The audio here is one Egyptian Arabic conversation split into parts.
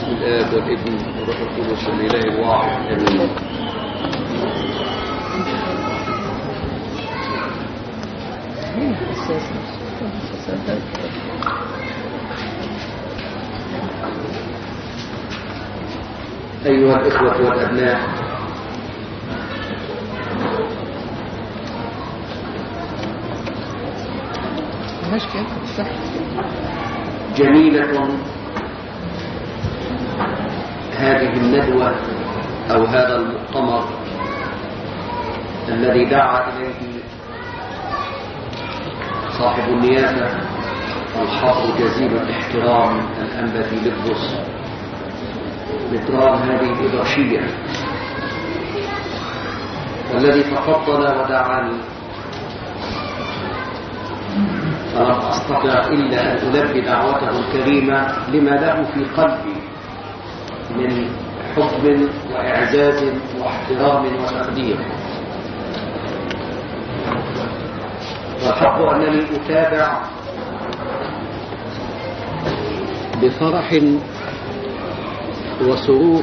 باسم الآب والابن والروح القدس الإله الواحد آمين أيها الإخوة والأبناء مش كده صح جميلة هذه الندوة أو هذا المؤتمر الذي دعا إليه صاحب النيافة الحاضر جزيل الاحترام الأنبا فيلبس مطران هذه الإبرشية والذي تفضل ودعاني فلم أستطع إلا أن ألبي دعوته الكريمة لما له في قلبي من حب وإعزاز واحترام وتقدير والحق أنني أتابع بفرح وسرور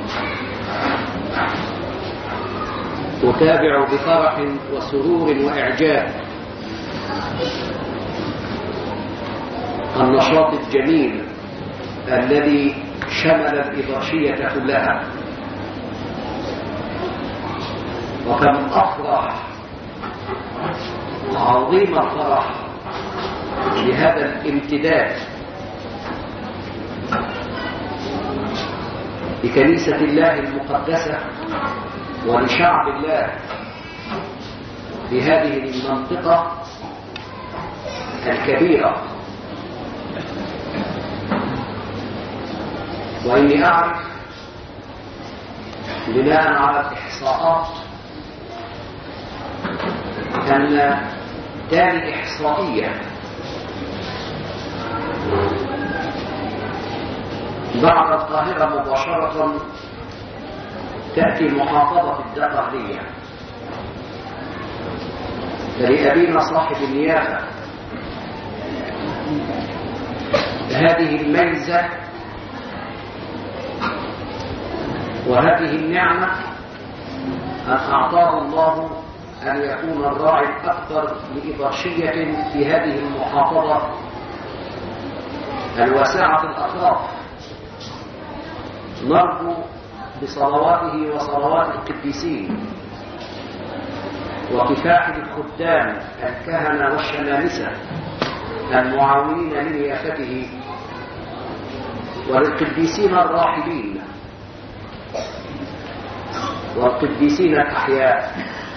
أتابع بفرح وسرور وإعجاب النشاط الجميل الذي شمل الإبرشية كلها وكم أفرح عظيم الفرح لهذا الامتداد لكنيسة الله المقدسة ولشعب الله في هذه المنطقة الكبيرة وإني أعرف بناء على الإحصاءات أن تاني إحصائية بعد القاهرة مباشرة تأتي محافظة الدقهلية لأبينا صاحب النيافة هذه الميزة وهذه النعمة أن أعطاه الله أن يكون الراعي الأكثر لإبرشية في هذه المحافظة الواسعة الأطراف نرجو بصلواته وصلوات القديسين وكفاح الخدام الكهنة والشمامسة المعاونين لنيافته وللقديسين الراحلين والقديسين الأحياء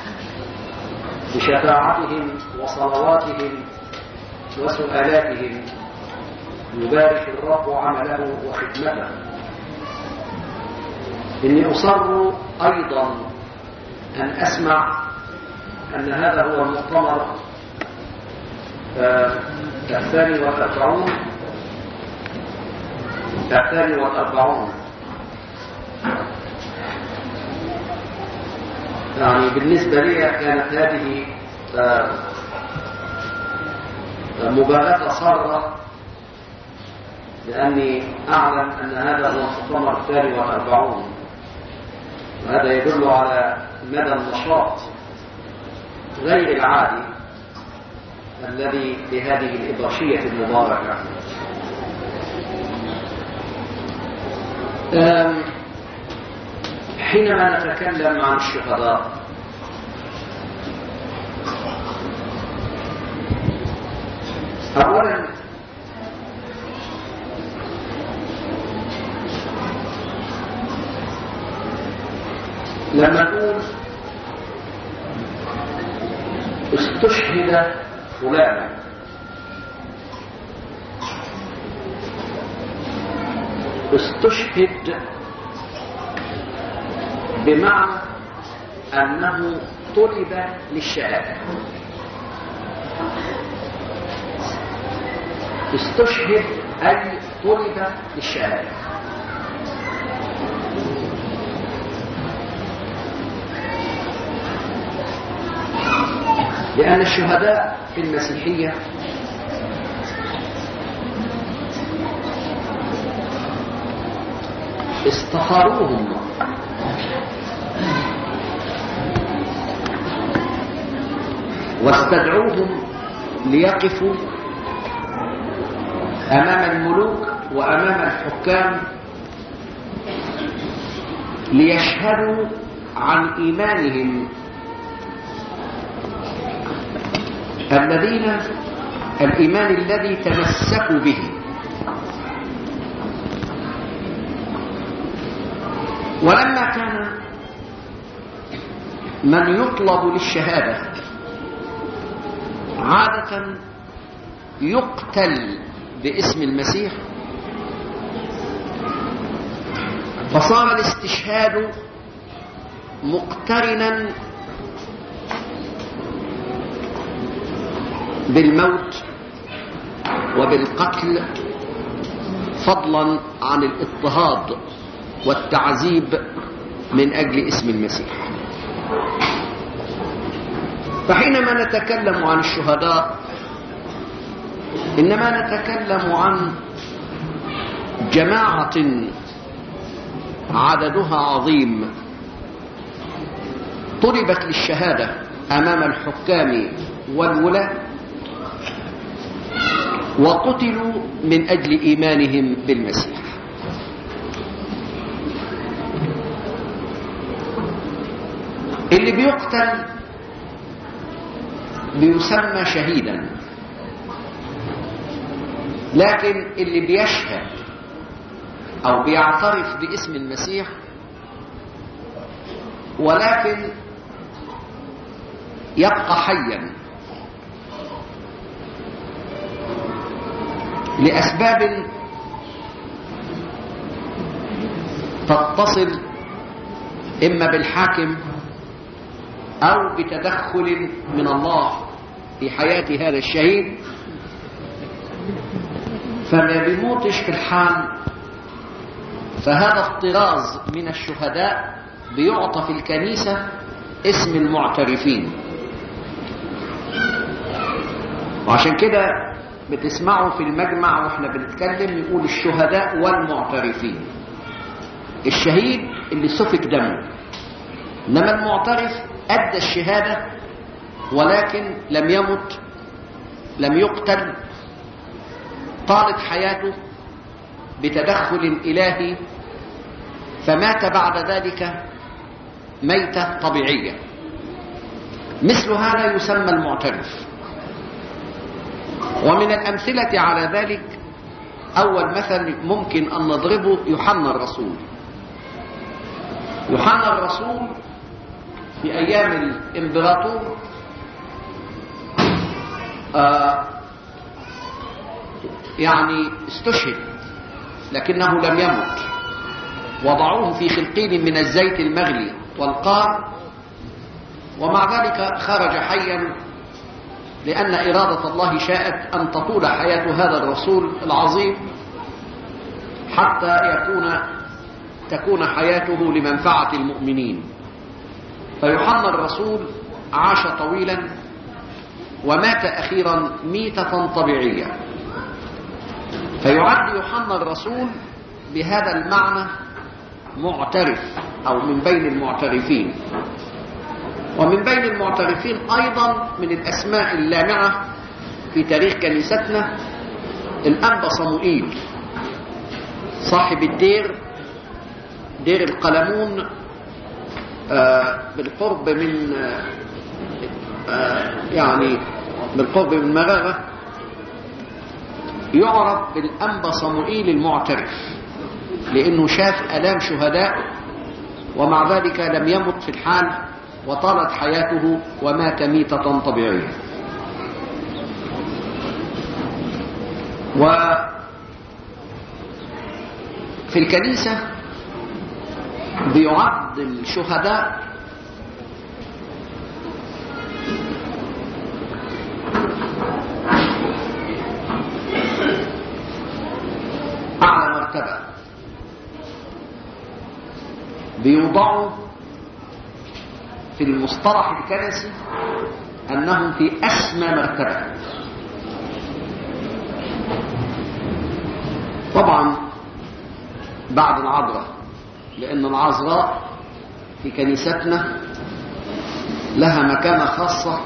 بشفاعتهم وصلواتهم وسؤالاتهم يبارك الرب عمله وخدمته إني أصر أيضا أن أسمع أن هذا هو المؤتمر الثاني والأربعون الثاني والأربعون يعني بالنسبة لي كانت هذه مبالغة صارة لأني أعلم أن هذا هو المؤتمر الثاني والأربعون وهذا يدل على مدى النشاط غير العادي الذي لهذه الإبرشية المباركة حينما نتكلم عن الشهداء أولا لما نقول استشهد فلانا استشهد بمعنى أنه طلب للشهادة استشهد أي طلب للشهادة لأن الشهداء في المسيحية اصطخروهم واستدعوهم ليقفوا أمام الملوك وأمام الحكام ليشهدوا عن إيمانهم الذين الإيمان الذي تمسكوا به ولما كان من يطلب للشهادة عادة يقتل باسم المسيح فصار الاستشهاد مقترنا بالموت وبالقتل فضلا عن الاضطهاد والتعذيب من أجل اسم المسيح فحينما نتكلم عن الشهداء إنما نتكلم عن جماعة عددها عظيم طلبت للشهادة أمام الحكام والولاة وقتلوا من أجل إيمانهم بالمسيح اللي بيقتل بيسمى شهيدا لكن اللي بيشهد او بيعترف باسم المسيح ولكن يبقى حيا لاسباب تتصل اما بالحاكم او بتدخل من الله في حياة هذا الشهيد فما بيموتش في الحال فهذا الطراز من الشهداء بيعطى في الكنيسة اسم المعترفين وعشان كده بتسمعوا في المجمع واحنا بنتكلم يقول الشهداء والمعترفين الشهيد اللي سفك دمه انما المعترف ادى الشهاده ولكن لم يمت لم يقتل طالت حياته بتدخل الهي فمات بعد ذلك ميته طبيعيه مثل هذا يسمى المعترف ومن الامثله على ذلك اول مثل ممكن ان نضربه يوحنا الرسول يوحنا الرسول في ايام الامبراطور آه يعني استشهد لكنه لم يمت وضعوه في خلقين من الزيت المغلي والقار ومع ذلك خرج حيا لأن إرادة الله شاءت أن تطول حياة هذا الرسول العظيم حتى يكون تكون حياته لمنفعة المؤمنين فيوحنا الرسول عاش طويلا ومات أخيرا ميتة طبيعية فيعد يوحنا الرسول بهذا المعنى معترف أو من بين المعترفين ومن بين المعترفين أيضا من الأسماء اللامعة في تاريخ كنيستنا الأنبا صموئيل صاحب الدير دير القلمون آه بالقرب من آه يعني بالقرب من مغاغة يعرف بالأنبا صموئيل المعترف لأنه شاف ألام شهداء ومع ذلك لم يمت في الحال وطالت حياته ومات ميتة طبيعية وفي الكنيسة بيعد الشهداء أعلى مرتبة بيوضعوا في المصطلح الكنسي أنهم في أسمى مرتبة طبعا بعد العذراء لأن العذراء في كنيستنا لها مكانة خاصة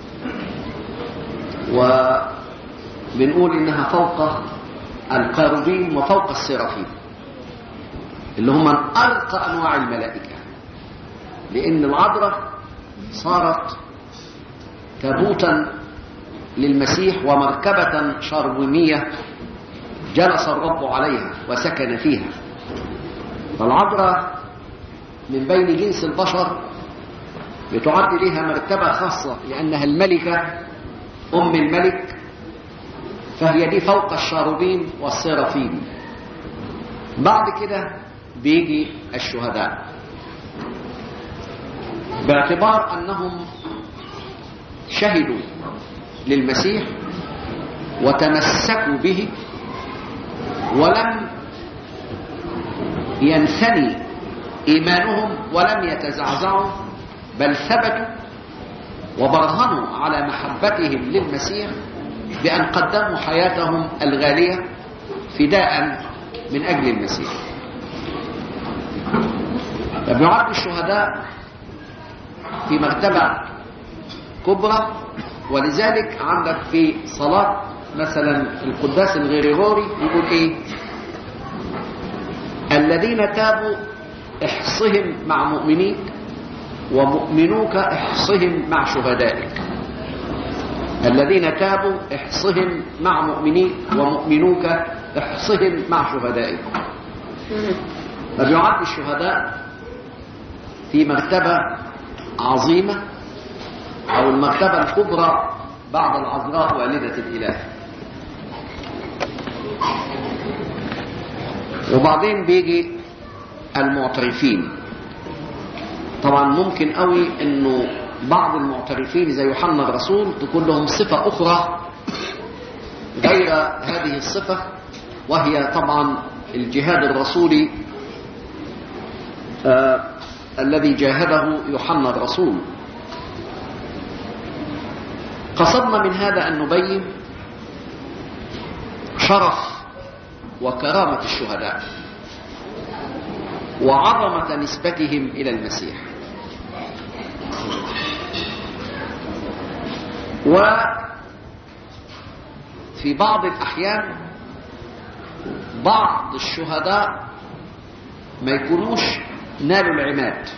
وبنقول إنها فوق القاروبين وفوق السرافين اللي هم من أرقى أنواع الملائكة لأن العذراء صارت تابوتا للمسيح ومركبة شربومية جلس الرب عليها وسكن فيها فالعذراء من بين جنس البشر يتعد لها مرتبة خاصة لأنها الملكة أم الملك فهي دي فوق الشاروبين والسرافين بعد كده بيجي الشهداء باعتبار أنهم شهدوا للمسيح وتمسكوا به ولم ينثني إيمانهم ولم يتزعزعوا بل ثبتوا وبرهنوا على محبتهم للمسيح بأن قدموا حياتهم الغالية فداء من أجل المسيح فبيعد الشهداء في مرتبة كبرى ولذلك عندك في صلاة مثلا القداس الغريغوري يقول ايه الذين تابوا احصهم مع مؤمنيك ومؤمنوك احصهم مع شهدائك الذين تابوا احصهم مع مؤمنيك ومؤمنوك احصهم مع شهدائك فبيعد الشهداء في مرتبة عظيمة أو المرتبة الكبرى بعد العذراء والدة الإله وبعدين بيجي المعترفين طبعا ممكن قوي انه بعض المعترفين زي يوحنا الرسول تكون لهم صفة أخرى غير هذه الصفة وهي طبعا الجهاد الرسولي آه الذي جاهده يوحنا الرسول قصدنا من هذا أن نبين شرف وكرامة الشهداء وعظمة نسبتهم إلى المسيح وفي بعض الأحيان بعض الشهداء ما يكونوش نالوا العماد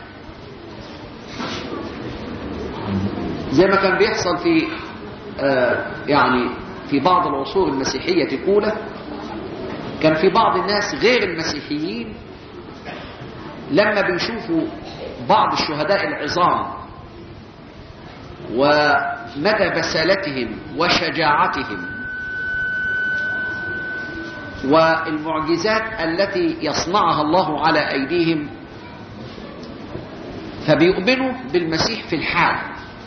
زي ما كان بيحصل في آه يعني في بعض العصور المسيحية الأولى كان في بعض الناس غير المسيحيين لما بيشوفوا بعض الشهداء العظام ومدى بسالتهم وشجاعتهم والمعجزات التي يصنعها الله على أيديهم فبيؤمنوا بالمسيح في الحال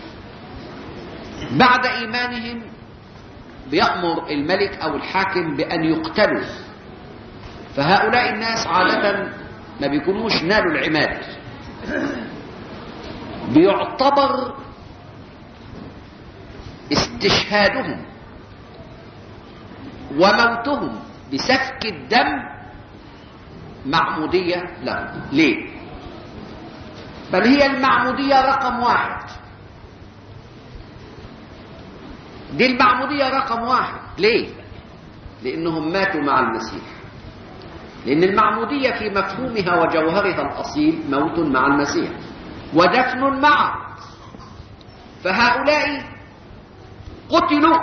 بعد إيمانهم بيأمر الملك أو الحاكم بأن يقتلوا فهؤلاء الناس عادة ما بيكونوش نالوا العماد بيعتبر استشهادهم وموتهم بسفك الدم معمودية لهم ليه بل هي المعمودية رقم واحد دي المعمودية رقم واحد ليه لأنهم ماتوا مع المسيح لأن المعمودية في مفهومها وجوهرها الأصيل موت مع المسيح ودفن معه فهؤلاء قتلوا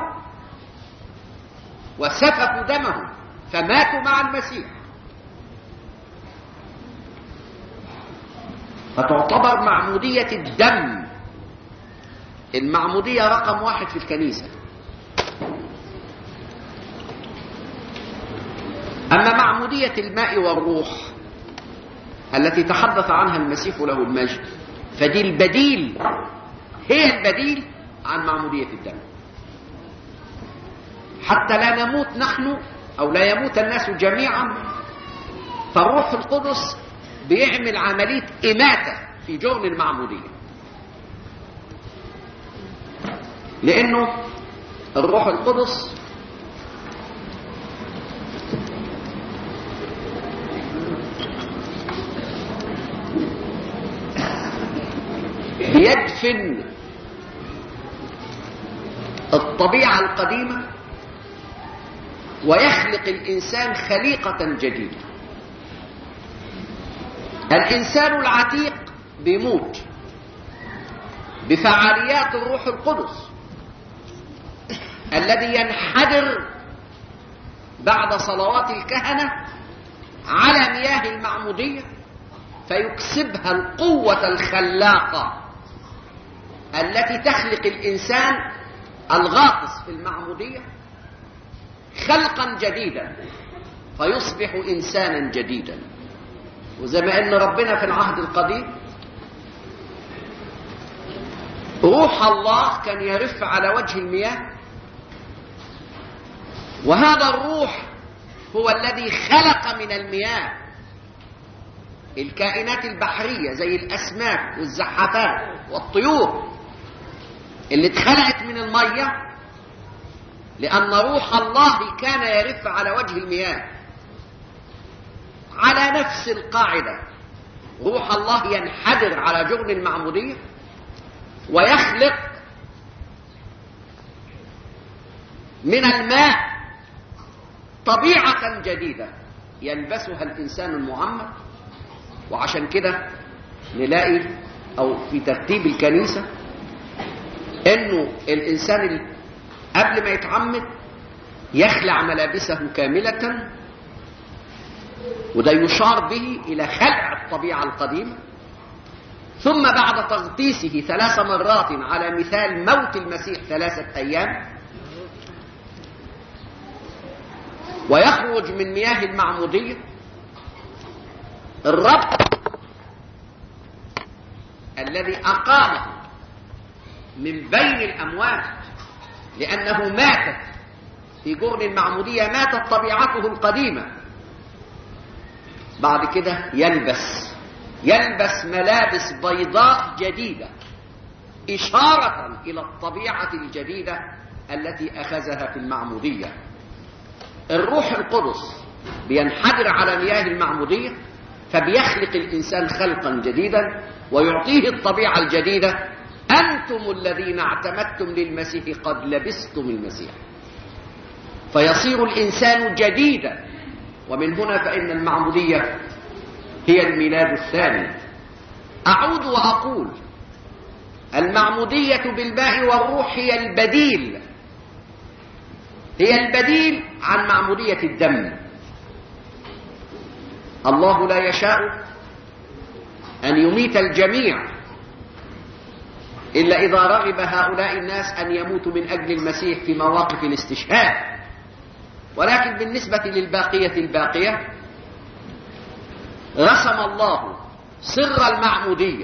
وسفكوا دمهم فماتوا مع المسيح فتعتبر معمودية الدم المعمودية رقم واحد في الكنيسة أما معمودية الماء والروح التي تحدث عنها المسيح له المجد فدي البديل هي البديل عن معمودية الدم حتى لا نموت نحن أو لا يموت الناس جميعا فالروح القدس بيعمل عملية إماتة في جرم المعمودية لأنه الروح القدس بيدفن الطبيعة القديمة ويخلق الإنسان خليقة جديدة الإنسان العتيق بيموت بفعاليات الروح القدس الذي ينحدر بعد صلوات الكهنة على مياه المعمودية فيكسبها القوة الخلاقة التي تخلق الإنسان الغاطس في المعمودية خلقا جديدا فيصبح إنسانا جديدا وزي ما أن ربنا في العهد القديم روح الله كان يرف على وجه المياه وهذا الروح هو الذي خلق من المياه الكائنات البحرية زي الأسماك والزحافات والطيور اللي اتخلقت من المية لأن روح الله كان يرف على وجه المياه على نفس القاعدة روح الله ينحدر على جرن المعمودية ويخلق من الماء طبيعة جديدة يلبسها الإنسان المعمر وعشان كده نلاقي أو في ترتيب الكنيسة إنه الإنسان قبل ما يتعمد يخلع ملابسه كاملة وده يشار به إلى خلع الطبيعة القديمة ثم بعد تغطيسه ثلاث مرات على مثال موت المسيح ثلاثة أيام ويخرج من مياه المعمودية الرب الذي أقامه من بين الأموات لأنه مات في جرن المعمودية ماتت طبيعته القديمة بعد كده يلبس يلبس ملابس بيضاء جديدة إشارة إلى الطبيعة الجديدة التي أخذها في المعمودية الروح القدس بينحدر على مياه المعمودية فبيخلق الإنسان خلقا جديدا ويعطيه الطبيعة الجديدة أنتم الذين اعتمدتم للمسيح قد لبستم المسيح فيصير الإنسان جديدا ومن هنا فإن المعمودية هي الميلاد الثاني أعود وأقول المعمودية بالماء والروح هي البديل هي البديل عن معمودية الدم الله لا يشاء أن يميت الجميع إلا إذا رغب هؤلاء الناس أن يموتوا من أجل المسيح في مواقف الاستشهاد ولكن بالنسبة للباقية الباقية رسم الله سر المعمودية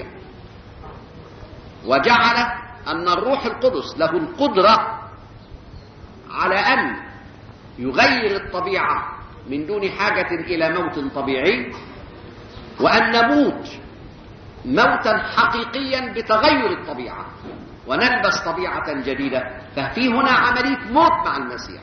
وجعل أن الروح القدس له القدرة على أن يغير الطبيعة من دون حاجة إلى موت طبيعي وأن نموت موتا حقيقيا بتغير الطبيعة ونلبس طبيعة جديدة ففي هنا عملية موت مع المسيح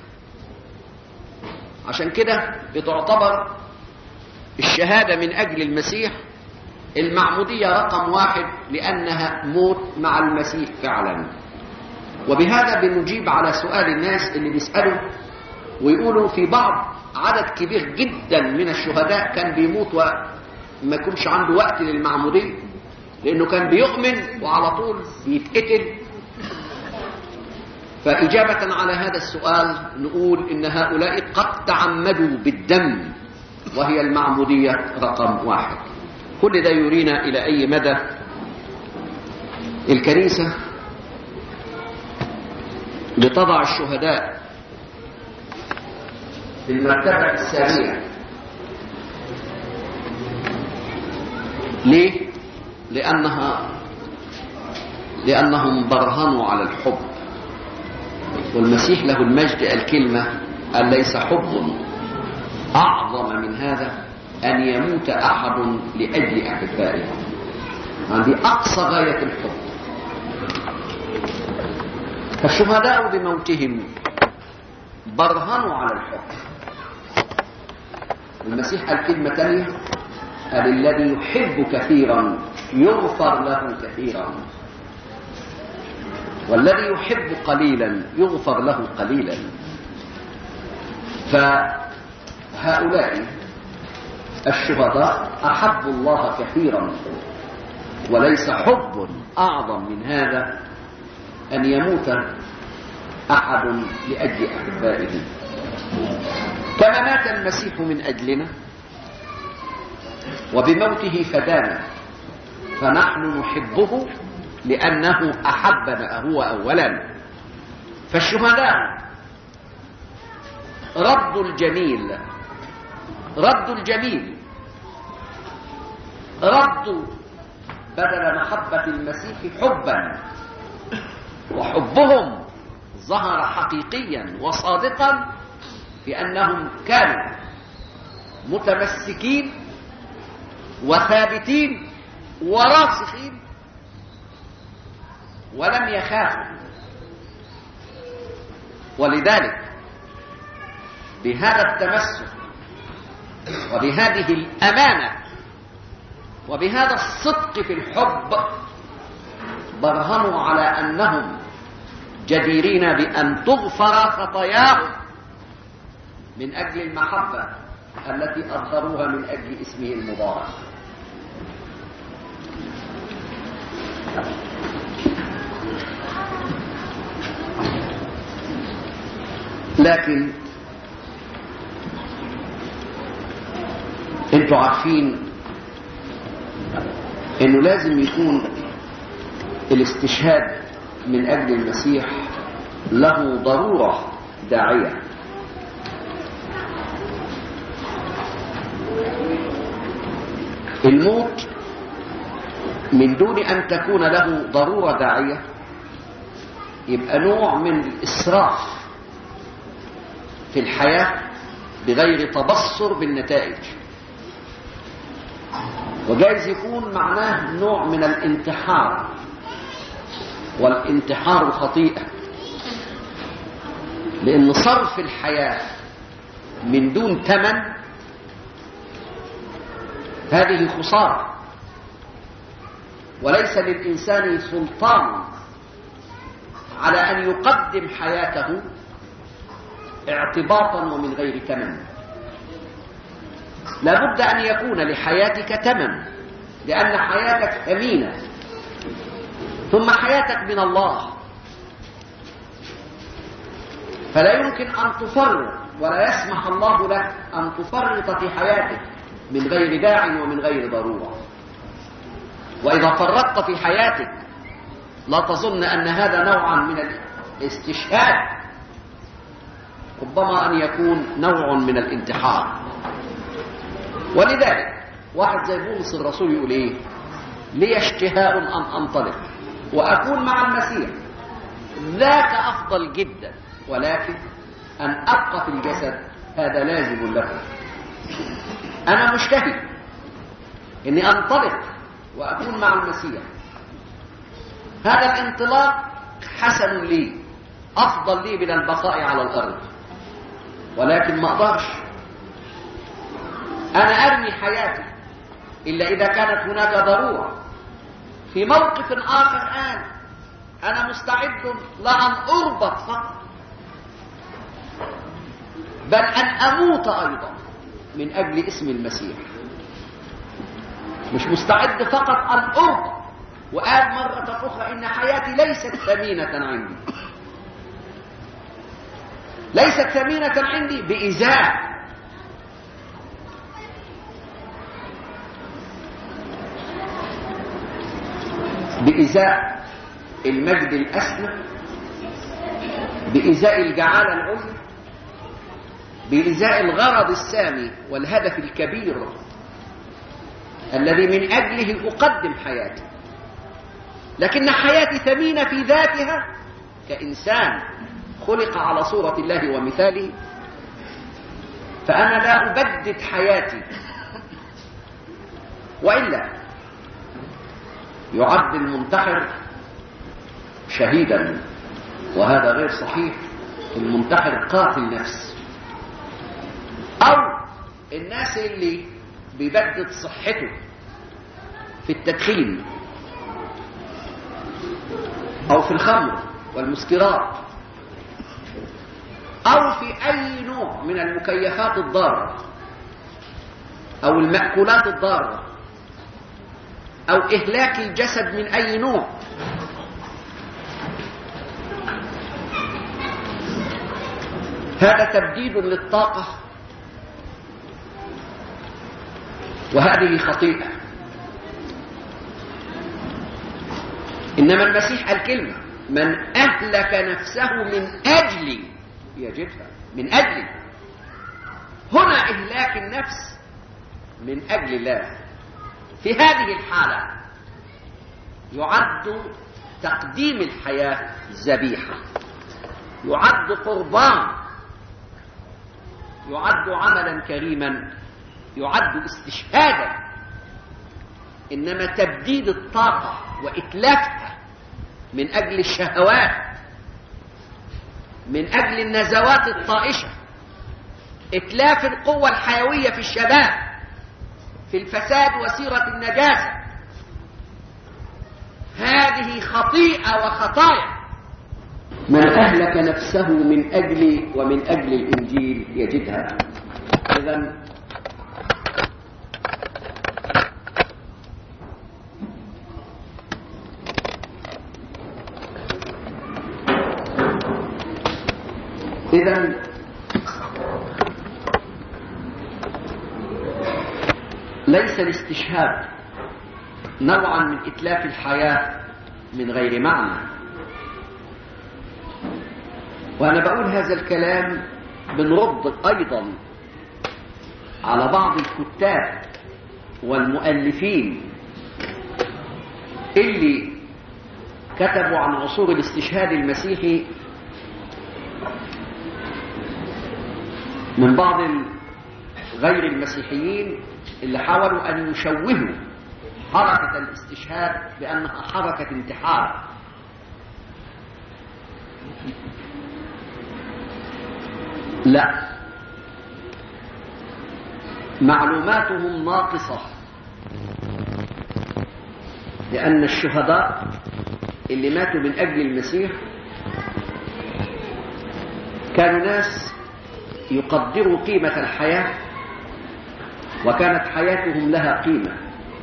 عشان كده بتعتبر الشهادة من أجل المسيح المعمودية رقم واحد لأنها موت مع المسيح فعلا وبهذا بنجيب على سؤال الناس اللي بيسألوا ويقولوا في بعض عدد كبير جدا من الشهداء كان بيموت وما يكونش عنده وقت للمعمودية لأنه كان بيؤمن وعلى طول بيتقتل فإجابة على هذا السؤال نقول إن هؤلاء قد تعمدوا بالدم وهي المعمودية رقم واحد كل ده يرينا إلى أي مدى الكنيسة بتضع الشهداء في المرتبة الثانية ليه؟ لأنها لأنهم برهنوا على الحب والمسيح له المجد الكلمة أن ليس حب أعظم من هذا أن يموت أحد لأجل أحبائه هذه أقصى غاية الحب فالشهداء بموتهم برهنوا على الحب المسيح قال كلمة تانية قال الذي يحب كثيرا يغفر له كثيرا والذي يحب قليلا يغفر له قليلا فهؤلاء الشهداء أحبوا الله كثيرا وليس حب أعظم من هذا أن يموت أحد لأجل أحبائه كما مات المسيح من أجلنا وبموته فدانا فنحن نحبه لأنه أحبنا هو أولا فالشهداء رد الجميل رد الجميل رد بدل محبة المسيح حبا وحبهم ظهر حقيقيا وصادقا بأنهم كانوا متمسكين وثابتين وراسخين ولم يخافوا ولذلك بهذا التمسك وبهذه الأمانة وبهذا الصدق في الحب برهنوا على أنهم جديرين بأن تغفر خطاياهم من أجل المحبة التي أظهروها من أجل اسمه المبارك لكن انتوا عارفين انه لازم يكون الاستشهاد من اجل المسيح له ضرورة داعية الموت من دون ان تكون له ضرورة داعية يبقى نوع من الاسراف في الحياة بغير تبصر بالنتائج وجايز يكون معناه نوع من الانتحار والانتحار خطيئة لأن صرف الحياة من دون ثمن هذه خسارة وليس للإنسان سلطان على أن يقدم حياته اعتباطا ومن غير ثمن لابد أن يكون لحياتك ثمن لأن حياتك ثمينة ثم حياتك من الله فلا يمكن أن تفرط ولا يسمح الله لك أن تفرط في حياتك من غير داع ومن غير ضرورة وإذا فرطت في حياتك لا تظن أن هذا نوعا من الاستشهاد ربما أن يكون نوع من الانتحار ولذلك واحد زي بولس الرسول يقول ايه لي اشتهاء ان انطلق واكون مع المسيح ذاك افضل جدا ولكن ان ابقى في الجسد هذا لازم له انا مشتهي اني انطلق واكون مع المسيح هذا الانطلاق حسن لي افضل لي من البقاء على الارض ولكن ما اقدرش أنا أرمي حياتي إلا إذا كانت هناك ضرورة في موقف آخر الآن أنا مستعد لأن أربط فقط بل أن أموت أيضا من أجل اسم المسيح مش مستعد فقط أن أربط وقال مرة أخرى إن حياتي ليست ثمينة عندي ليست ثمينة عندي بإزاء بإزاء المجد الأسمى بإزاء الجعالة العليا بإزاء الغرض السامي والهدف الكبير الذي من أجله أقدم حياتي لكن حياتي ثمينة في ذاتها كإنسان خلق على صورة الله ومثاله فأنا لا أبدد حياتي وإلا يعد المنتحر شهيدا وهذا غير صحيح المنتحر قاتل نفس أو الناس اللي بيبدد صحته في التدخين أو في الخمر والمسكرات أو في أي نوع من المكيفات الضارة أو المأكولات الضارة أو إهلاك الجسد من أي نوع هذا تبديد للطاقة وهذه خطيئة إنما المسيح الكلمة من أهلك نفسه من أجل يجدها من أجل هنا إهلاك النفس من أجل الله في هذه الحالة يعد تقديم الحياة ذبيحة يعد قربان يعد عملا كريما يعد استشهادا إنما تبديد الطاقة وإتلافها من أجل الشهوات من أجل النزوات الطائشة إتلاف القوة الحيوية في الشباب في الفساد وسيرة النجاسة هذه خطيئة وخطايا من أهلك نفسه من أجل ومن أجل الإنجيل يجدها إذا إذا ليس الاستشهاد نوعا من إتلاف الحياة من غير معنى وأنا بقول هذا الكلام بنرد أيضا على بعض الكتاب والمؤلفين اللي كتبوا عن عصور الاستشهاد المسيحي من بعض غير المسيحيين اللي حاولوا أن يشوهوا حركة الاستشهاد بأنها حركة انتحار لا معلوماتهم ناقصة لأن الشهداء اللي ماتوا من أجل المسيح كانوا ناس يقدروا قيمة الحياة وكانت حياتهم لها قيمة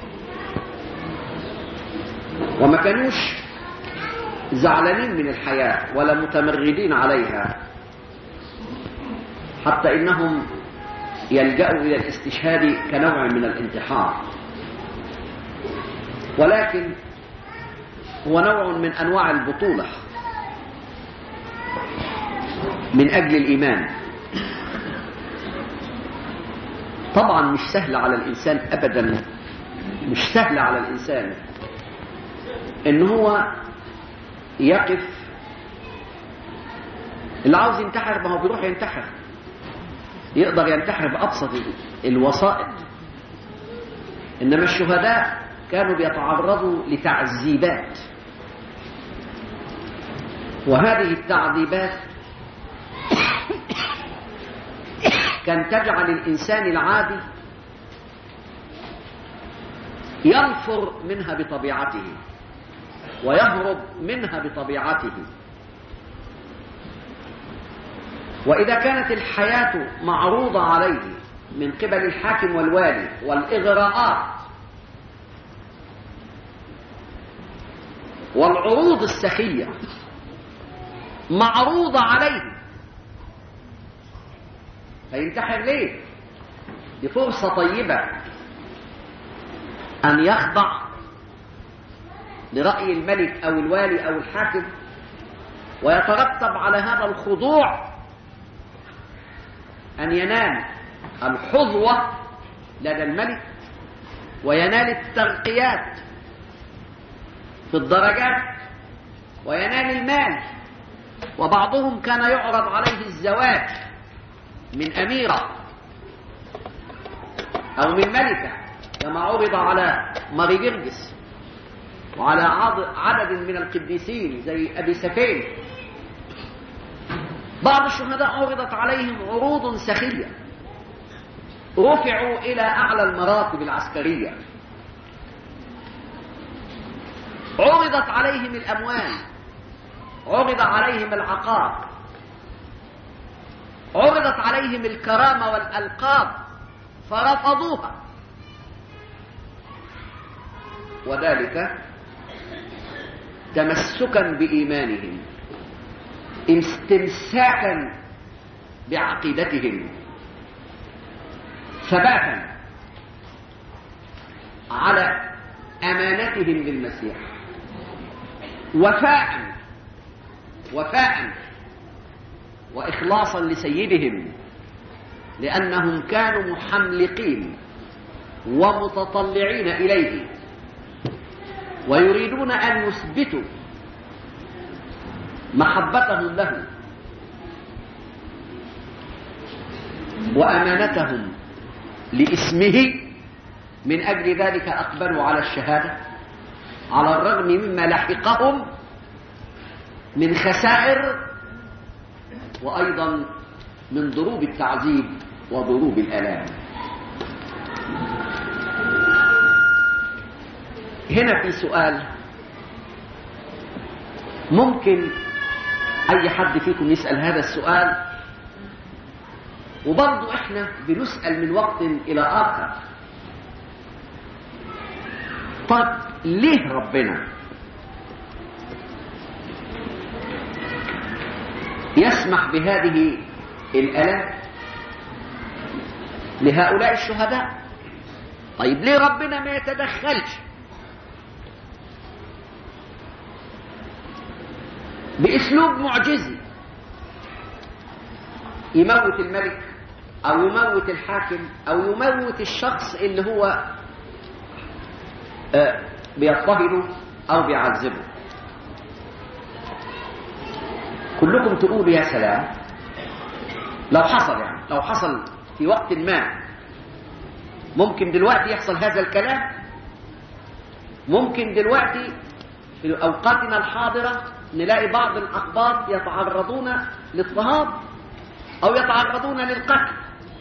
وما كانوش زعلانين من الحياة ولا متمردين عليها حتى إنهم يلجأوا إلى الاستشهاد كنوع من الانتحار ولكن هو نوع من أنواع البطولة من أجل الإيمان طبعا مش سهل على الإنسان أبدا مش سهل على الإنسان إن هو يقف اللي عاوز ينتحر ما هو بيروح ينتحر يقدر ينتحر بأبسط الوسائط إنما الشهداء كانوا بيتعرضوا لتعذيبات وهذه التعذيبات كان تجعل الإنسان العادي ينفر منها بطبيعته ويهرب منها بطبيعته وإذا كانت الحياة معروضة عليه من قبل الحاكم والوالي والإغراءات والعروض السخية معروضة عليه فينتحر ليه دي فرصة طيبة أن يخضع لرأي الملك أو الوالي أو الحاكم ويترتب على هذا الخضوع أن ينال الحظوة لدى الملك وينال الترقيات في الدرجات وينال المال وبعضهم كان يعرض عليه الزواج من أميرة أو من ملكة كما عرض على ماري جرجس وعلى عدد من القديسين زي أبي سفين بعض الشهداء عرضت عليهم عروض سخية رفعوا إلى أعلى المراتب العسكرية عرضت عليهم الأموال عرض عليهم العقار عرضت عليهم الكرامة والألقاب فرفضوها وذلك تمسكا بإيمانهم استمساكا بعقيدتهم ثباتا على أمانتهم للمسيح وفاء وفاء وإخلاصا لسيدهم لأنهم كانوا محملقين ومتطلعين إليه ويريدون أن يثبتوا محبتهم له وأمانتهم لاسمه من أجل ذلك أقبلوا على الشهادة على الرغم مما لحقهم من خسائر وأيضا من ضروب التعذيب وضروب الآلام هنا في سؤال ممكن أي حد فيكم يسأل هذا السؤال وبرضه احنا بنسأل من وقت إلى آخر طب ليه ربنا يسمح بهذه الآلام لهؤلاء الشهداء طيب ليه ربنا ما يتدخلش باسلوب معجزي يموت الملك او يموت الحاكم او يموت الشخص اللي هو آه بيضطهده او بيعذبه كلكم تقولوا يا سلام لو حصل يعني لو حصل في وقت ما ممكن دلوقتي يحصل هذا الكلام ممكن دلوقتي في اوقاتنا الحاضره نلاقي بعض الأقباط يتعرضون للاضطهاد أو يتعرضون للقتل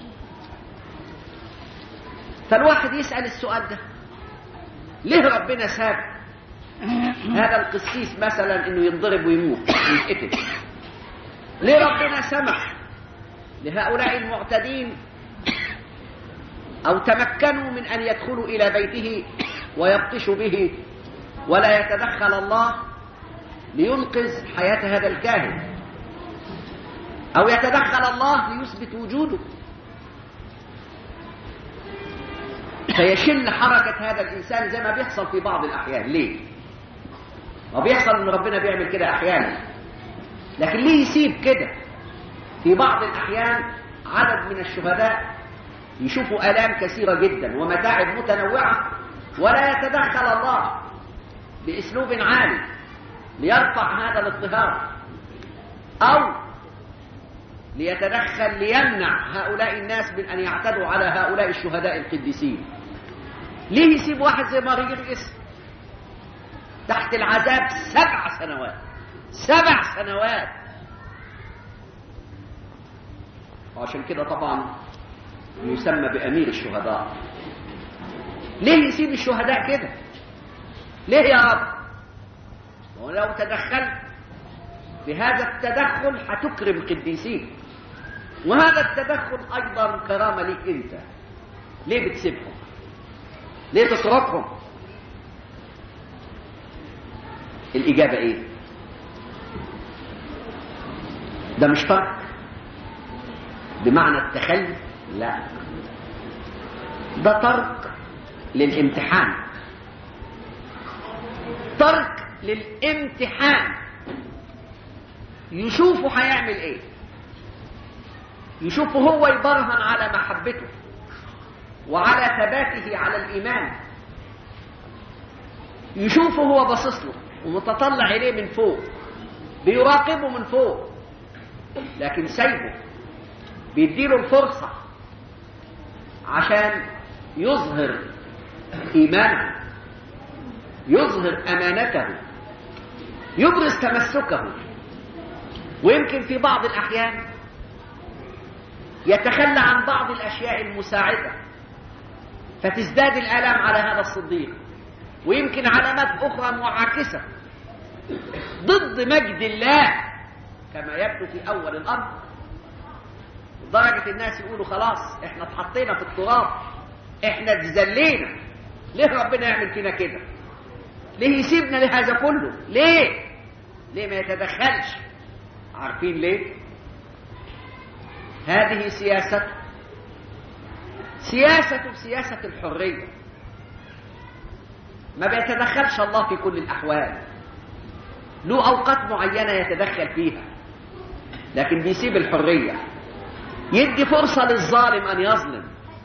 فالواحد يسأل السؤال ده ليه ربنا ساب هذا القسيس مثلا انه ينضرب ويموت ويتقتل ليه ربنا سمح لهؤلاء المعتدين او تمكنوا من ان يدخلوا الى بيته ويبطشوا به ولا يتدخل الله لينقذ حياة هذا الكاهن أو يتدخل الله ليثبت وجوده فيشل حركة هذا الإنسان زي ما بيحصل في بعض الأحيان ليه؟ وبيحصل إن ربنا بيعمل كده أحيانا لكن ليه يسيب كده في بعض الأحيان عدد من الشهداء يشوفوا آلام كثيرة جدا ومتاعب متنوعة ولا يتدخل الله بأسلوب عالي ليرفع هذا الاضطهاد أو ليتدخل ليمنع هؤلاء الناس من أن يعتدوا على هؤلاء الشهداء القديسين ليه يسيب واحد زي ماريريس تحت العذاب سبع سنوات سبع سنوات وعشان كده طبعا يسمى بأمير الشهداء ليه يسيب الشهداء كده ليه يا رب ولو تدخلت بهذا التدخل هتكرم القديسين وهذا التدخل ايضا كرامه ليك انت ليه بتسيبهم ليه تتركهم الاجابه ايه ده مش ترك بمعنى التخلي لا ده ترك للامتحان ترك للامتحان يشوفه هيعمل ايه يشوفه هو يبرهن على محبته وعلى ثباته على الايمان يشوفه هو باصص له ومتطلع اليه من فوق بيراقبه من فوق لكن سايبه بيديله الفرصه عشان يظهر ايمانه يظهر امانته يبرز تمسكه ويمكن في بعض الاحيان يتخلى عن بعض الاشياء المساعده فتزداد الالام على هذا الصديق ويمكن علامات اخرى معاكسه ضد مجد الله كما يبدو في أول الأمر لدرجة الناس يقولوا خلاص احنا اتحطينا في التراب احنا اتذلينا ليه ربنا يعمل فينا كده ليه يسيبنا لهذا كله ليه ليه ما يتدخلش عارفين ليه هذه سياسة سياسة سياسة الحرية ما بيتدخلش الله في كل الأحوال له أوقات معينة يتدخل فيها لكن بيسيب الحرية يدي فرصة للظالم أن يظلم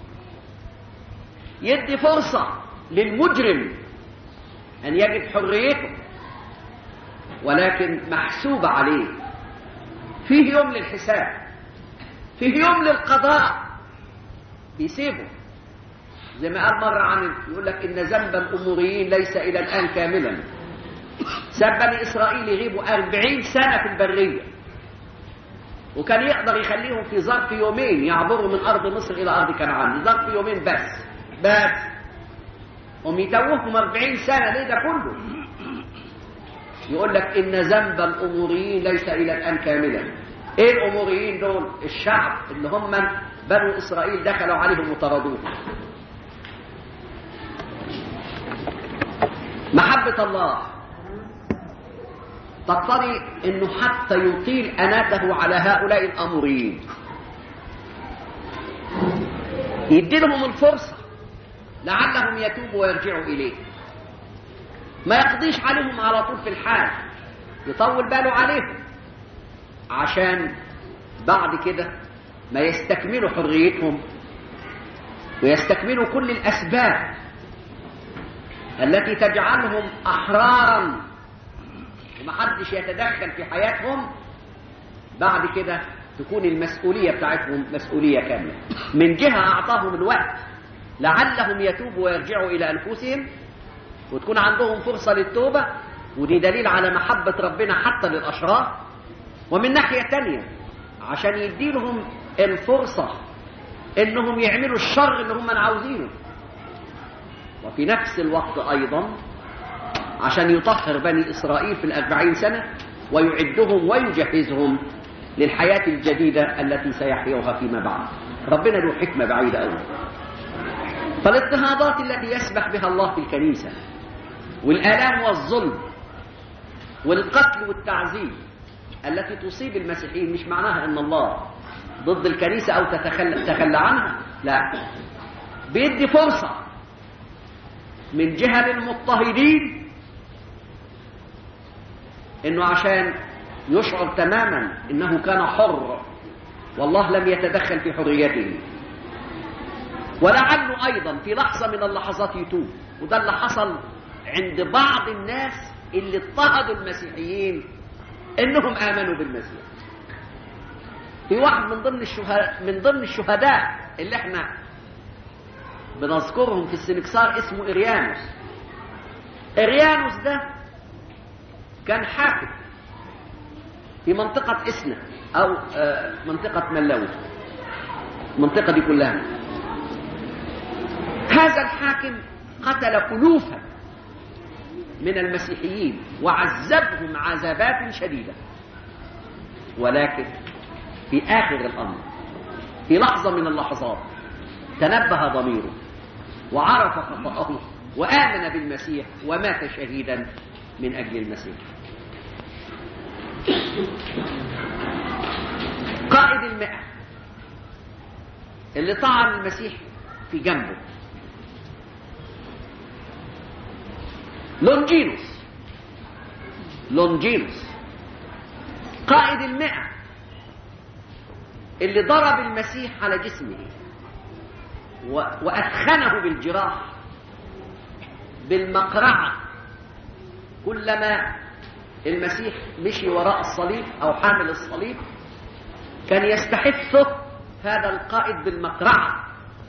يدي فرصة للمجرم أن يجد حريته ولكن محسوب عليه فيه يوم للحساب فيه يوم للقضاء بيسيبه زي ما قال مرة عن يقول لك إن ذنب الأموريين ليس إلى الآن كاملا ساب بني إسرائيل يغيبوا أربعين سنة في البرية وكان يقدر يخليهم في ظرف يومين يعبروا من أرض مصر إلى أرض كنعان ظرف يومين بس بس هم يتوههم أربعين سنة ليه ده كله يقول لك إن ذنب الأموريين ليس إلى الآن كاملا إيه الأموريين دول الشعب اللي هم بنو إسرائيل دخلوا عليهم وطردوهم محبة الله تقتضي انه حتى يطيل اناته على هؤلاء الاموريين يدي لهم الفرصة لعلهم يتوبوا ويرجعوا إليه ما يقضيش عليهم على طول في الحال يطول باله عليهم عشان بعد كده ما يستكملوا حريتهم ويستكملوا كل الأسباب التي تجعلهم أحرارا ومحدش يتدخل في حياتهم بعد كده تكون المسؤولية بتاعتهم مسؤولية كاملة من جهة أعطاهم الوقت لعلهم يتوبوا ويرجعوا إلى أنفسهم وتكون عندهم فرصة للتوبة ودي دليل على محبة ربنا حتى للأشرار ومن ناحية تانية عشان يديلهم الفرصة انهم يعملوا الشر اللي هم عاوزينه وفي نفس الوقت ايضا عشان يطهر بني اسرائيل في الاربعين سنة ويعدهم ويجهزهم للحياة الجديدة التي سيحيوها فيما بعد ربنا له حكمة بعيدة أوي فالاضطهادات التي يسمح بها الله في الكنيسة والآلام والظلم والقتل والتعذيب التي تصيب المسيحيين مش معناها ان الله ضد الكنيسة او تتخلى, تخلى عنها لا بيدي فرصة من جهة للمضطهدين انه عشان يشعر تماما انه كان حر والله لم يتدخل في حريته ولعله ايضا في لحظة من اللحظات يتوب وده اللي حصل عند بعض الناس اللي اضطهدوا المسيحيين انهم امنوا بالمسيح في واحد من ضمن الشهداء من ضمن الشهداء اللي احنا بنذكرهم في السنكسار اسمه اريانوس اريانوس ده كان حاكم في منطقة إسنا أو منطقة ملوي المنطقة دي كلها هذا الحاكم قتل ألوفا من المسيحيين وعذبهم عذابات شديدة ولكن في آخر الأمر في لحظة من اللحظات تنبه ضميره وعرف خطأه وآمن بالمسيح ومات شهيدا من أجل المسيح قائد المئة اللي طعن المسيح في جنبه لونجينوس لونجينوس قائد المئة اللي ضرب المسيح على جسمه وأثخنه بالجراح بالمقرعة كلما المسيح مشي وراء الصليب أو حامل الصليب كان يستحثه هذا القائد بالمقرعة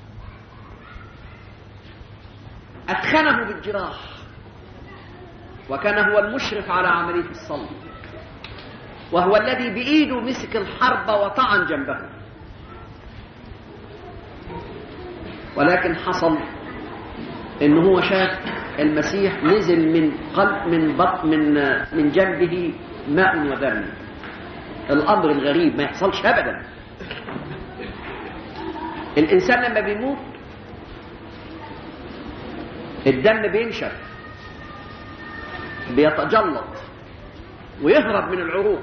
أثخنه بالجراح وكان هو المشرف على عملية الصلب وهو الذي بإيده مسك الحرب وطعن جنبه ولكن حصل انه هو شاف المسيح نزل من قلب من بط من من جنبه ماء ودم الامر الغريب ما يحصلش ابدا الانسان لما بيموت الدم بينشف بيتجلط ويهرب من العروق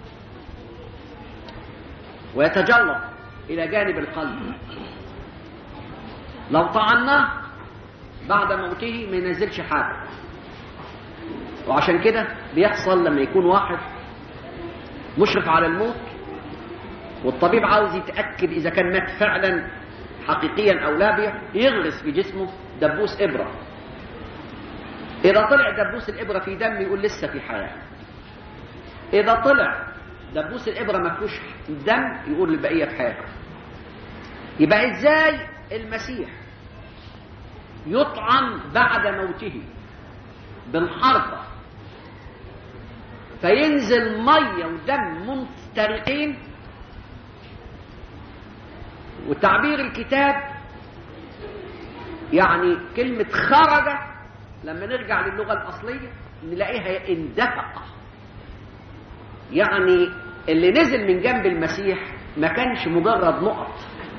ويتجلط الى جانب القلب لو طعناه بعد موته ما ينزلش حاجه وعشان كده بيحصل لما يكون واحد مشرف على الموت والطبيب عاوز يتاكد اذا كان مات فعلا حقيقيا او لا يغرس في جسمه دبوس ابره اذا طلع دبوس الابره في دم يقول لسه في حياه اذا طلع دبوس الابره ما فيهوش دم يقول البقيه في حياه يبقى ازاي المسيح يطعن بعد موته بالحربة فينزل مية ودم منفترقين وتعبير الكتاب يعني كلمة خرج لما نرجع للغة الأصلية نلاقيها اندفق يعني اللي نزل من جنب المسيح ما كانش مجرد نقط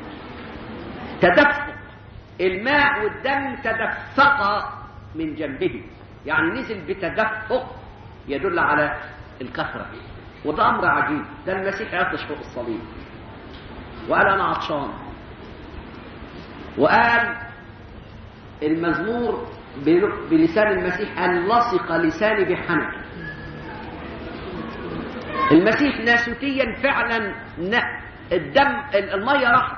تدفق الماء والدم تدفقا من جنبه يعني نزل بتدفق يدل على الكثرة وده أمر عجيب ده المسيح يعطش فوق الصليب وقال أنا عطشان وقال المزمور بلسان المسيح أن لصق لساني بحنك المسيح ناسوتيا فعلا الدم المية راحت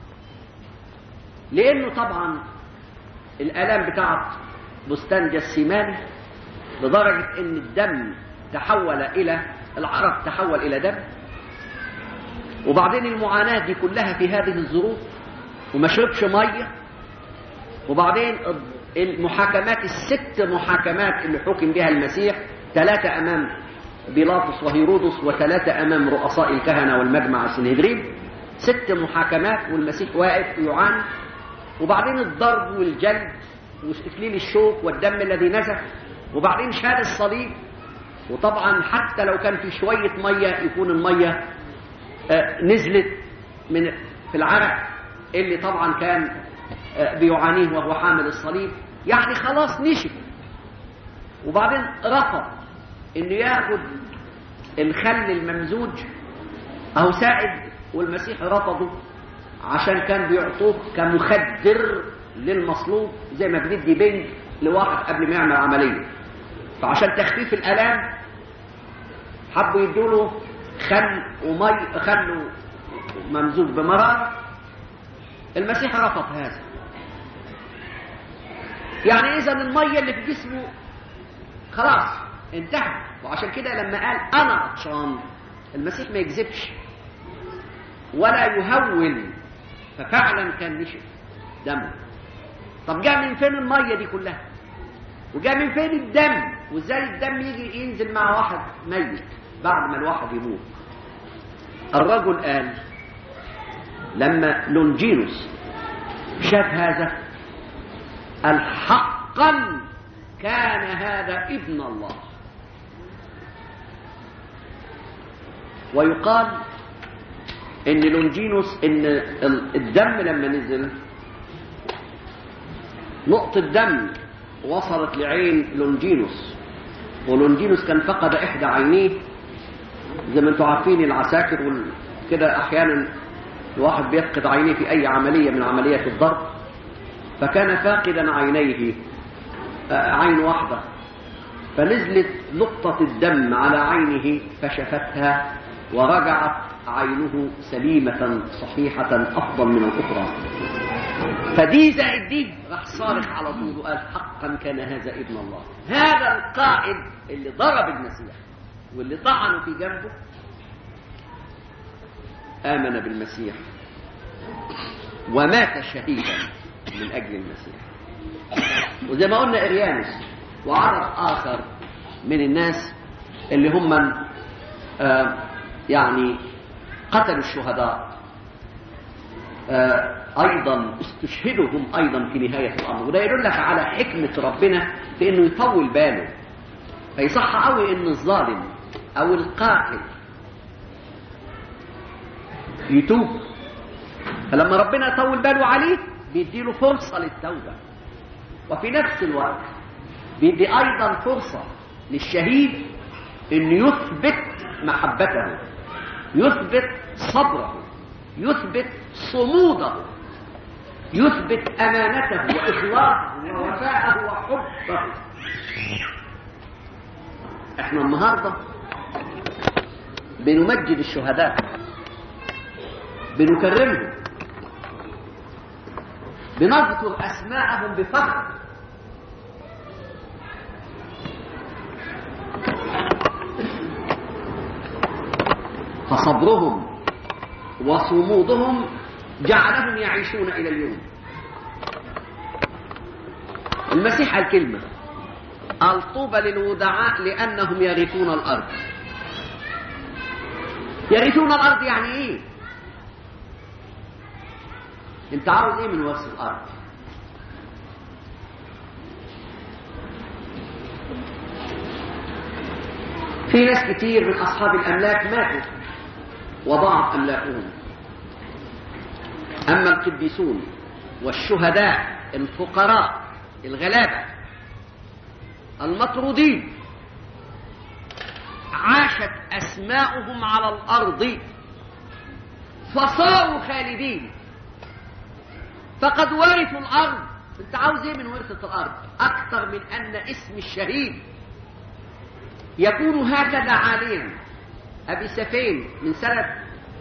لأنه طبعا الآلام بتاعت بستان جسيماني لدرجة ان الدم تحول الى العرق تحول الى دم وبعدين المعاناة دي كلها في هذه الظروف وما شربش مية وبعدين المحاكمات الست محاكمات اللي حكم بها المسيح ثلاثة امام بيلاطس وهيرودس وثلاثة امام رؤساء الكهنة والمجمع السنهدرين ست محاكمات والمسيح واقف يعاني وبعدين الضرب والجلد واكليل الشوك والدم الذي نزف وبعدين شال الصليب وطبعا حتى لو كان في شويه ميه يكون الميه آه نزلت من في العرق اللي طبعا كان آه بيعانيه وهو حامل الصليب يعني خلاص نشف وبعدين رفض انه ياخد الخل الممزوج او ساعد والمسيح رفضه عشان كان بيعطوه كمخدر للمصلوب زي ما بندي بنج لواحد قبل ما يعمل عمليه فعشان تخفيف الالام حبوا يدوا له خل ومي خل ممزوج بمرار المسيح رفض هذا يعني اذا الميه اللي في جسمه خلاص انتهت وعشان كده لما قال انا عطشان المسيح ما يكذبش ولا يهون ففعلا كان نشف دمه طب جاء من فين الميه دي كلها وجاء من فين الدم وازاي الدم يجي ينزل مع واحد ميت بعد ما الواحد يموت الرجل قال لما لونجينوس شاف هذا قال حقا كان هذا ابن الله ويقال ان لونجينوس ان الدم لما نزل نقطة دم وصلت لعين لونجينوس ولونجينوس كان فقد إحدى عينيه زي ما انتم عارفين العساكر كده أحيانا الواحد بيفقد عينيه في أي عملية من عمليات الضرب فكان فاقدا عينيه عين واحدة فنزلت نقطة الدم على عينه فشفتها ورجعت عينه سليمة صحيحة أفضل من الأخرى فدي زائد دي راح صارخ على طول وقال حقا كان هذا ابن الله هذا القائد اللي ضرب المسيح واللي طعنه في جنبه آمن بالمسيح ومات شهيدا من أجل المسيح وزي ما قلنا إريانوس وعرض آخر من الناس اللي هم آه يعني قتلوا الشهداء آه أيضا استشهدوا هم أيضا في نهاية الأمر وده يدلك على حكمة ربنا في إنه يطول باله فيصح قوي إن الظالم أو القاتل يتوب فلما ربنا يطول باله عليه بيديله فرصة للتوبة وفي نفس الوقت بيدي أيضا فرصة للشهيد أن يثبت محبته يثبت صبره يثبت صموده يثبت أمانته وإخلاصه ووفاءه وحبه احنا النهارده بنمجد الشهداء بنكرمهم بنذكر أسماءهم بفخر فصبرهم وصمودهم جعلهم يعيشون إلى اليوم المسيح الكلمة الطوبى للودعاء لأنهم يرثون الأرض يرثون الأرض يعني إيه انت عاوز ايه من ورث الارض في ناس كتير من اصحاب الاملاك ماتوا وضاعت املاكهم اما القديسون والشهداء الفقراء الغلابه المطرودين عاشت اسماؤهم على الارض فصاروا خالدين فقد ورثوا الارض انت عاوز ايه من ورثه الارض اكثر من ان اسم الشهيد يكون هكذا عاليا ابي سفين من سنه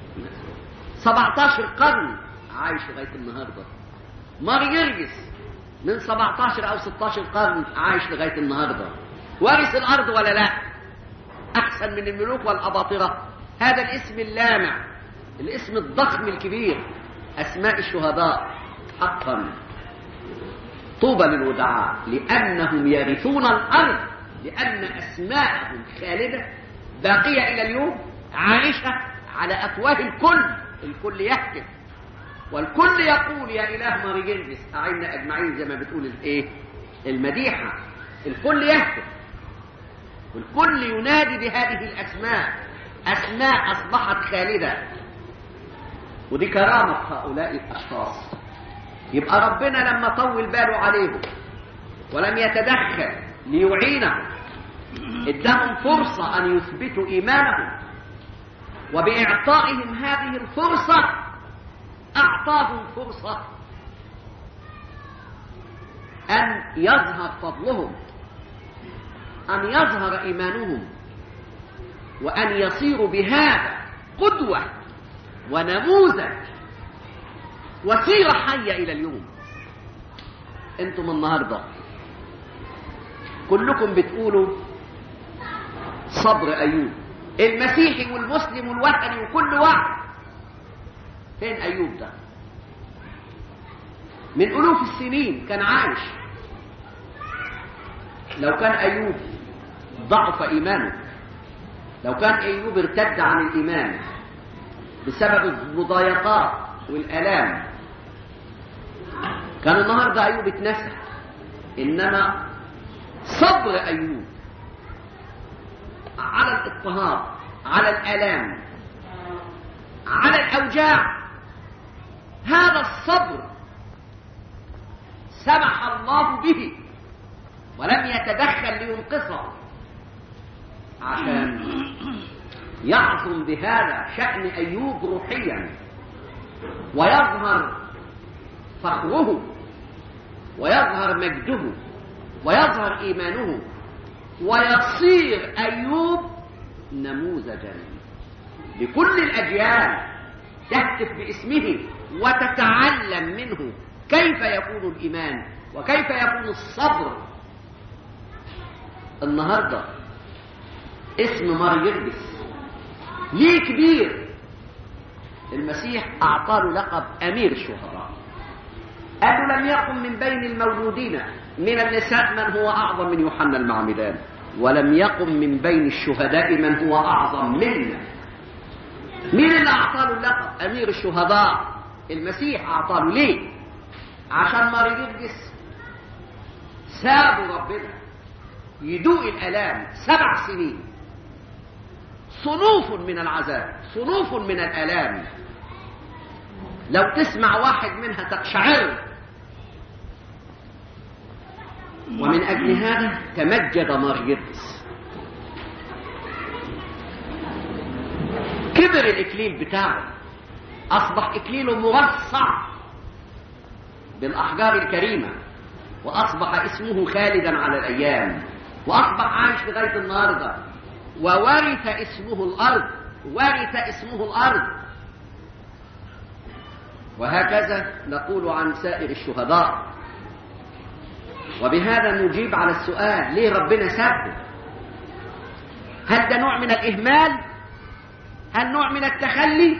17 قرن عايش لغايه النهارده ماريرجس من 17 او 16 قرن عايش لغايه النهارده ورث الارض ولا لا احسن من الملوك والاباطره هذا الاسم اللامع الاسم الضخم الكبير اسماء الشهداء حقا طوبى للودعاء لأنهم يرثون الأرض لأن أسماءهم خالدة باقية إلى اليوم عائشة على أفواه الكل الكل يهتف والكل يقول يا إله ماريجنجس أعنا أجمعين زي ما بتقول الإيه المديحة الكل يهتف والكل ينادي بهذه الأسماء أسماء أصبحت خالدة ودي كرامة هؤلاء الأشخاص يبقى ربنا لما طول باله عليهم ولم يتدخل ليعينهم ادهم فرصة أن يثبتوا إيمانهم وبإعطائهم هذه الفرصة أعطاهم فرصة أن يظهر فضلهم أن يظهر إيمانهم وأن يصيروا بهذا قدوة ونموذج وسيرة حية إلى اليوم أنتم النهاردة كلكم بتقولوا صبر أيوب المسيحي والمسلم والوثني وكل واحد فين أيوب ده من ألوف السنين كان عايش لو كان أيوب ضعف إيمانه لو كان أيوب ارتد عن الإيمان بسبب المضايقات والآلام كان النهارده أيوب اتنسى إنما صبر أيوب على الاضطهاد على الآلام على الأوجاع هذا الصبر سمح الله به ولم يتدخل لينقصه عشان يعظم بهذا شأن أيوب روحيا ويظهر فخره ويظهر مجده ويظهر إيمانه ويصير أيوب نموذجا لكل الأجيال تهتف باسمه وتتعلم منه كيف يكون الإيمان وكيف يكون الصبر النهاردة اسم مريربس ليه كبير المسيح أعطاه لقب أمير الشهداء قالوا لم يقم من بين المولودين من النساء من هو أعظم من يوحنا المعمدان ولم يقم من بين الشهداء من هو أعظم منا مين اللي أعطاه اللقب أمير الشهداء المسيح أعطاله ليه عشان مريض الجسم سابوا ربنا يدوق الآلام سبع سنين صنوف من العذاب صنوف من الآلام لو تسمع واحد منها تقشعر ومن أجل هذا تمجد مريضس كبر الإكليل بتاعه أصبح إكليله مرصع بالأحجار الكريمة وأصبح اسمه خالدا على الأيام وأصبح عايش لغاية النهاردة وورث اسمه الأرض ورث اسمه الأرض وهكذا نقول عن سائر الشهداء وبهذا نجيب على السؤال ليه ربنا سابه هل ده نوع من الإهمال هل نوع من التخلي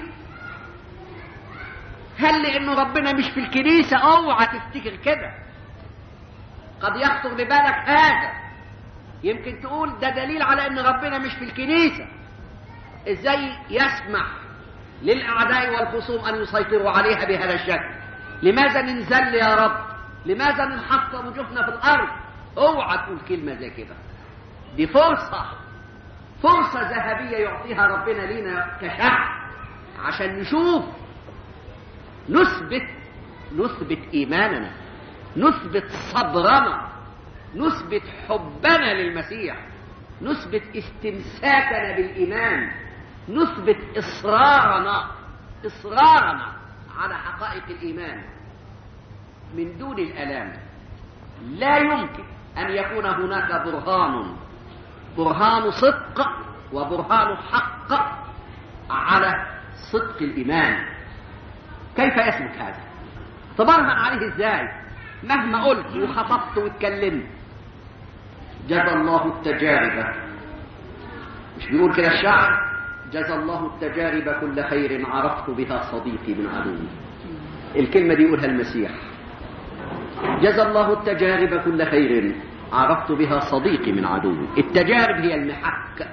هل لأنه ربنا مش في الكنيسة اوعى تفتكر كده قد يخطر ببالك هذا يمكن تقول ده دليل على ان ربنا مش في الكنيسة ازاي يسمح للأعداء والخصوم أن يسيطروا عليها بهذا الشكل لماذا ننزل يا رب لماذا ننحط وجوهنا في الأرض اوعى تقول كلمة زي كده دي فرصة فرصة ذهبية يعطيها ربنا لينا كشعب عشان نشوف نثبت نثبت إيماننا نثبت صبرنا نثبت حبنا للمسيح نثبت استمساكنا بالإيمان نثبت إصرارنا إصرارنا على حقائق الإيمان من دون الألام لا يمكن أن يكون هناك برهان برهان صدق وبرهان حق على صدق الإيمان كيف يثبت هذا تبرهن عليه ازاي مهما قلت وخطبت واتكلمت جزى الله التجارب مش بيقول كده الشعر جزى الله التجارب كل خير عرفت بها صديقي من عدوي الكلمة دي يقولها المسيح جزى الله التجارب كل خير عرفت بها صديقي من عدوي التجارب هي المحك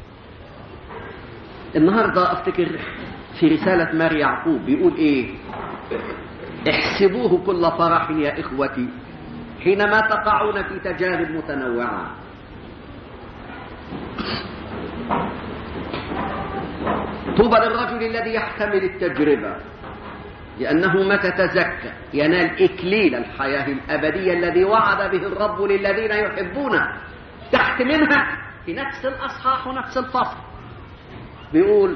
النهاردة أفتكر في رسالة ماري يعقوب بيقول إيه احسبوه كل فرح يا إخوتي حينما تقعون في تجارب متنوعة طوبى للرجل الذي يحتمل التجربة لأنه متى تزكى ينال إكليل الحياة الأبدية الذي وعد به الرب للذين يحبونه تحت منها في نفس الأصحاح ونفس الفصل بيقول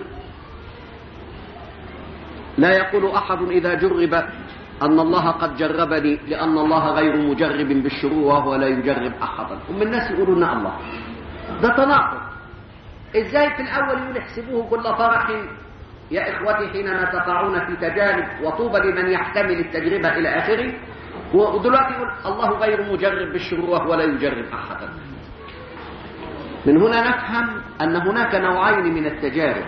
لا يقول أحد إذا جرب أن الله قد جربني لأن الله غير مجرب بالشرور وهو لا يجرب أحدا هم الناس يقولون الله ده تناقض إزاي في الأول يقول احسبوه كل فرح يا إخوتي حينما تقعون في تجارب وطوبى لمن يحتمل التجربة إلى آخره ودلوقتي يقول الله غير مجرب بالشرور وهو لا يجرب أحدا من هنا نفهم أن هناك نوعين من التجارب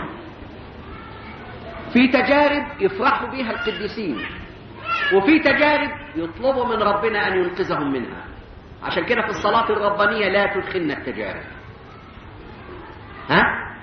في تجارب يفرح بها القديسين وفي تجارب يطلبوا من ربنا أن ينقذهم منها عشان كده في الصلاة الربانية لا تدخلنا التجارب ها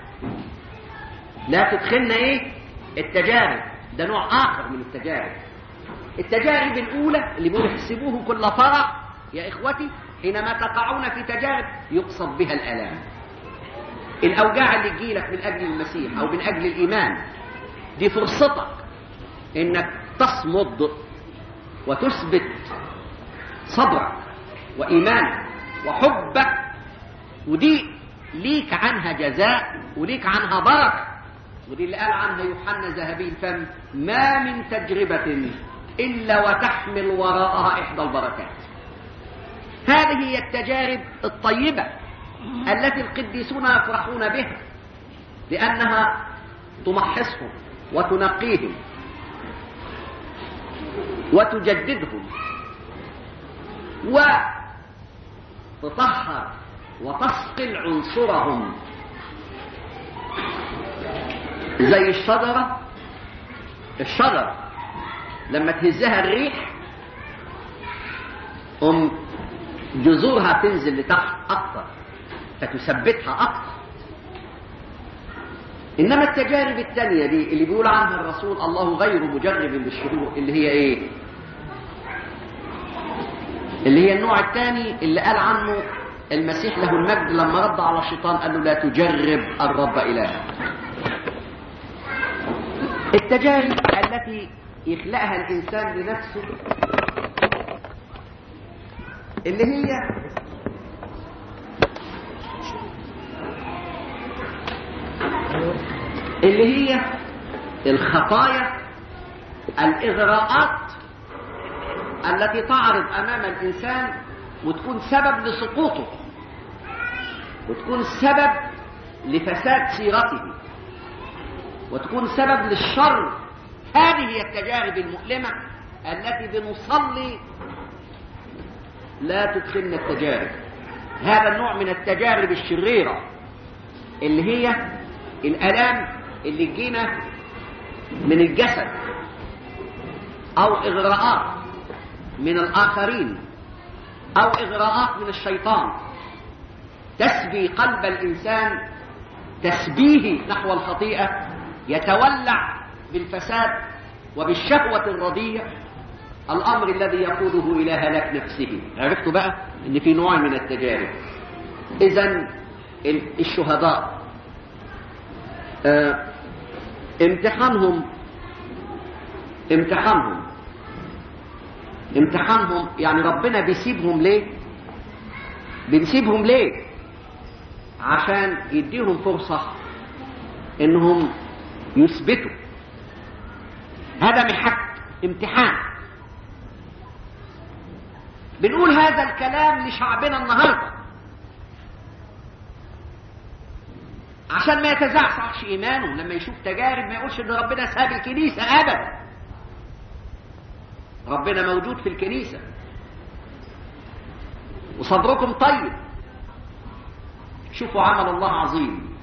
لا تدخلنا ايه التجارب ده نوع آخر من التجارب التجارب الأولى اللي بيقول احسبوه كل فرح يا إخوتي حينما تقعون في تجارب يقصد بها الآلام الأوجاع اللي تجيلك من أجل المسيح أو من أجل الإيمان دي فرصتك إنك تصمد وتثبت صبرك وإيمانك وحبك ودي ليك عنها جزاء وليك عنها بركة ودي اللي قال عنها يوحنا ذهبي الفم ما من تجربة إلا وتحمل وراءها إحدى البركات هذه هي التجارب الطيبة التي القديسون يفرحون بها لأنها تمحصهم وتنقيهم وتجددهم وتطهر وتصقل عنصرهم زي الشجرة الشجرة لما تهزها الريح أم جذورها تنزل لتحت أكثر فتثبتها أكثر إنما التجارب الثانية دي اللي بيقول عنها الرسول الله غير مجرب للشرور اللي هي إيه؟ اللي هي النوع الثاني اللي قال عنه المسيح له المجد لما رد على الشيطان قال له لا تجرب الرب إلهك التجارب التي يخلقها الإنسان لنفسه اللي هي اللي هي الخطايا الإغراءات التي تعرض أمام الإنسان وتكون سبب لسقوطه وتكون سبب لفساد سيرته وتكون سبب للشر هذه هي التجارب المؤلمة التي بنصلي لا تدخلنا التجارب هذا النوع من التجارب الشريرة اللي هي الآلام اللي تجينا من الجسد أو إغراءات من الآخرين أو إغراءات من الشيطان تسبي قلب الإنسان تسبيه نحو الخطيئة يتولع بالفساد وبالشهوة الردية الأمر الذي يقوده إلى هلاك نفسه عرفتوا بقى إن في نوع من التجارب إذا الشهداء آه امتحانهم امتحانهم امتحانهم يعني ربنا بيسيبهم ليه بنسيبهم ليه عشان يديهم فرصة انهم يثبتوا هذا محك امتحان بنقول هذا الكلام لشعبنا النهارده عشان ما يتزعزعش ايمانه لما يشوف تجارب ما يقولش ان ربنا ساب الكنيسه ابدا ربنا موجود في الكنيسه وصدركم طيب شوفوا عمل الله عظيم